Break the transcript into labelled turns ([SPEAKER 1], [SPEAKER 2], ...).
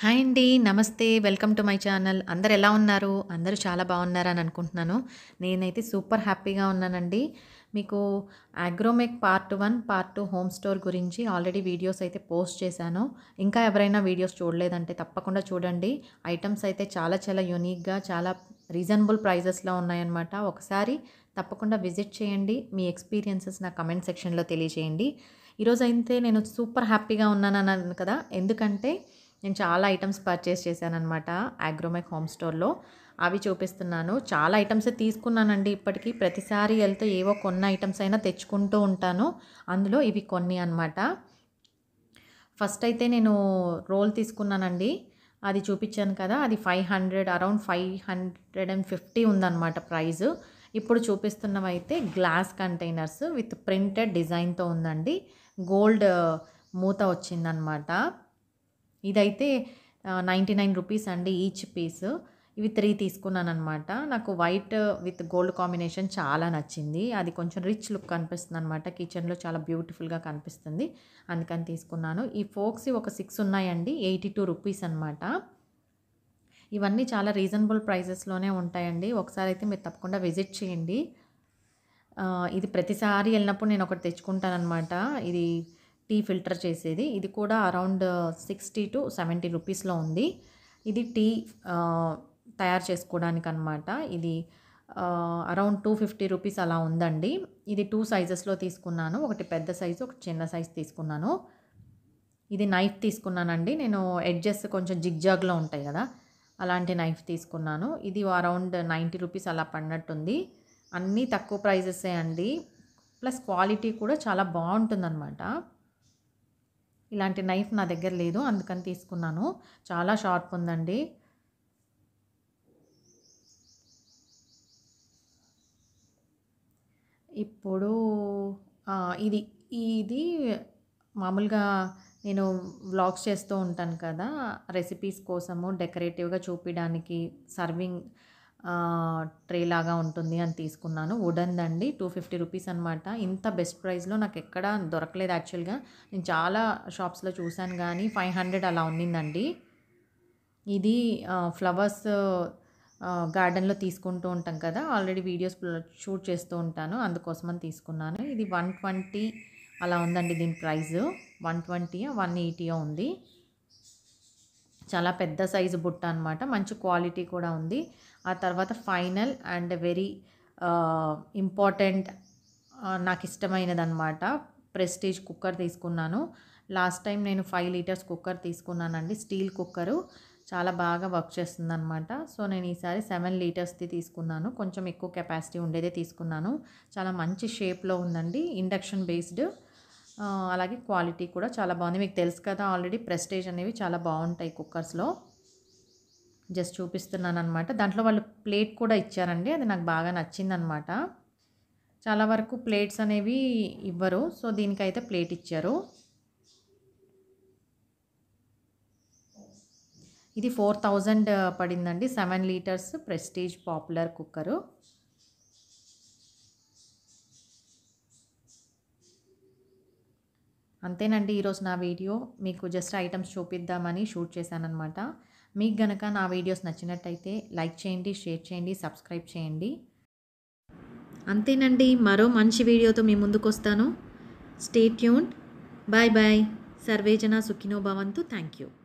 [SPEAKER 1] Hi అండి. నమస్తే. Welcome to my channel. అందరూ ఎలా ఉన్నారు? అందరూ చాలా బాగున్నారని అనుకుంటున్నాను. నేనైతే సూపర్ హ్యాపీగా ఉన్నానండి. మీకు Agromech part 1, part 2 home store గురించి ఆల్రెడీ వీడియోస్ అయితే పోస్ట్ చేశాను. ఇంకా ఎవరైనా వీడియోస్ చూడలేదంటే తప్పకుండా చూడండి. ఐటెమ్స్ అయితే చాలా చాలా యూనిక్‌గా చాలా రీజనబుల్ ప్రైజెస్‌లో ఉన్నాయన్నమాట. ఒకసారి తప్పకుండా విజిట్ చేయండి. మీ ఎక్స్‌పీరియన్సెస్ నా కమెంట్ సెక్షన్‌లో తెలియజేయండి. ఈరోజైతే నేను సూపర్ హ్యాపీగా ఉన్నానన్నాను కదా! ఎందుకంటే నేను చాలా ఐటెమ్స్ పర్చేస్ చేశాననమాట అగ్రోమెక్ హోమ్ స్టోర్‌లో. అవి చూపిస్తున్నాను. చాలా ఐటెమ్సే తీసుకున్నానండి ఇప్పటికి. ప్రతిసారి ఎళ్తే ఏవో కొన్ని ఐటెమ్స్ అయినా తెచ్చుకుంటూ ఉంటాను. అందులో ఇవి కొన్ని అనమాట. ఫస్ట్ అయితే నేను రోల్ తీసుకున్నానండి. అది చూపించాను కదా! అది 500 అరౌండ్ 550 ఉందన్నమాట ప్రైస్. ఇప్పుడు చూపిస్తున్నవైతే గ్లాస్ కంటైనర్స్ విత్ ప్రింటెడ్ డిజైన్‌తో ఉందండి. గోల్డ్ మూత వచ్చిందనమాట. ఇదైతే ఆహ్, 99 రూపీస్ అండి ఈచ్ పీస్. ఇవి 3 తీసుకున్నాననమాట. నాకు వైట్ విత్ గోల్డ్ కాంబినేషన్ చాలా నచ్చింది. అది కొంచెం రిచ్ లుక్ కనిపిస్తుందనమాట. కిచెన్‌లో చాలా బ్యూటిఫుల్‌గా కనిపిస్తుంది. అందుకని తీసుకున్నాను. ఈ ఫోర్క్స్‌వి ఒక 6 ఉన్నాయండి. 82 రూపీస్ అనమాట. ఇవన్నీ చాలా రీజనబుల్ ప్రైజెస్‌లోనే ఉంటాయండి. ఒకసారైతే మీరు తప్పకుండా విజిట్ చేయండి. ఆహ్, ఇది ప్రతిసారి ఎళ్ళినప్పుడు నేను ఒకటి తెచ్చుకుంటాననమాట. ఇది టీ ఫిల్టర్ చేసేది. ఇది కూడా అరౌండ్ 60-70 రూపీస్‌లో ఉంది. ఇది టీ ఆహ్, తయారు చేసుకోవడానికనమాట. ఇది ఆహ్, అరౌండ్ 250 రూపీస్ అలా ఉందండి. ఇది 2 సైజెస్‌లో తీసుకున్నాను. ఒకటి పెద్ద సైజు, ఒకటి చిన్న సైజు తీసుకున్నాను. ఇది నైఫ్ తీసుకున్నానండి. నేను ఎడ్జెస్ కొంచెం జిగ్‌జాగ్‌లో ఉంటాయి కదా! అలాంటి నైఫ్ తీసుకున్నాను. ఇది అరౌండ్ 90 రూపీస్ అలా పడినట్టుంది. అన్నీ తక్కువ ప్రైజెసే అండి. ప్లస్ క్వాలిటీ కూడా చాలా బావుంటుందనమాట. ఇలాంటి నైఫ్ నా దగ్గర లేదు. అందుకని తీసుకున్నాను. చాలా షార్ప్ ఉందండి. ఇప్పుడు ఆహ్, ఇది ఇది మామూలుగా నేను వ్లాగ్స్ చేస్తూ ఉంటాను కదా! రెసిపీస్ కోసము డెకరేటివ్‌గా చూపియడానికి సర్వింగ్ ఆహ్, ట్రే లాగా ఉంటుంది అని తీసుకున్నాను. వుడెన్‌దండి. 250 రూపీస్ అనమాట. ఇంత బెస్ట్ ప్రైస్‌లో నాకెక్కడ దొరకలేదు యాక్చువల్‌గా. నేను చాలా షాప్స్‌లో చూసాను గానీ 500 అలా ఉన్నిందండి. ఇది ఆహ్, ఫ్లవర్స్ ఆహ్, గార్డెన్‌లో తీసుకుంటూ ఉంటాం కదా! ఆల్రెడీ వీడియోస్ షూట్ చేస్తూ ఉంటాను. అందుకోసమని తీసుకున్నాను. ఇది 120 అలా ఉందండి దీని ప్రైసు. 120యో, 180యో ఉంది. చాలా పెద్ద సైజు బుట్ట అనమాట. మంచి క్వాలిటీ కూడా ఉంది. ఆ తర్వాత final and very ah, important ah, నాకిష్టమైనదనమాట. ప్రెస్టీజ్ కుక్కర్ తీసుకున్నాను. లాస్ట్ టైం నేను 5 లీటర్స్ కుక్కర్ తీసుకున్నానండి. Steel cooker. చాలా బాగా వర్క్ చేస్తుందనమాట. సో, నేను ఈసారి 7 లీటర్స్‌ది తీసుకున్నాను. కొంచెం ఎక్కువ కెపాసిటీ ఉండేదే తీసుకున్నాను. చాలా మంచి షేప్‌లో ఉందండి. Induction based. ఆహ్, అలాగే క్వాలిటీ కూడా చాలా బావుంది. మీకు తెలుసు కదా! ఆల్రెడీ ప్రెస్టీజ్ అనేవి చాలా బావుంటాయి కుక్కర్స్‌లో. జస్ట్ చూపిస్తున్నాననమాట. దాంట్లో వాళ్ళు ప్లేట్ కూడా ఇచ్చారండి. అది నాకు బాగా నచ్చిందనమాట. చాలా వరకు ప్లేట్స్ అనేవి ఇవ్వరు. సో, దీనికైతే ప్లేట్ ఇచ్చారు. ఇది 4000 పడిందండి. 7 లీటర్స్ ప్రెస్టీజ్ పాపులర్ కుక్కరు. అంతేనండి ఈరోజు నా వీడియో. మీకు జస్ట్ ఐటెమ్స్ చూపిద్దామని షూట్ చేశాననమాట. మీకు గనక నా వీడియోస్ నచ్చినట్టయితే లైక్ చేయండి, షేర్ చేయండి, సబ్స్క్రైబ్ చేయండి. అంతేనండి. మరో మంచి వీడియోతో మీ ముందుకొస్తాను. Stay tuned. Bye bye. సర్వే జన సుఖినో భవంతు. Thank you.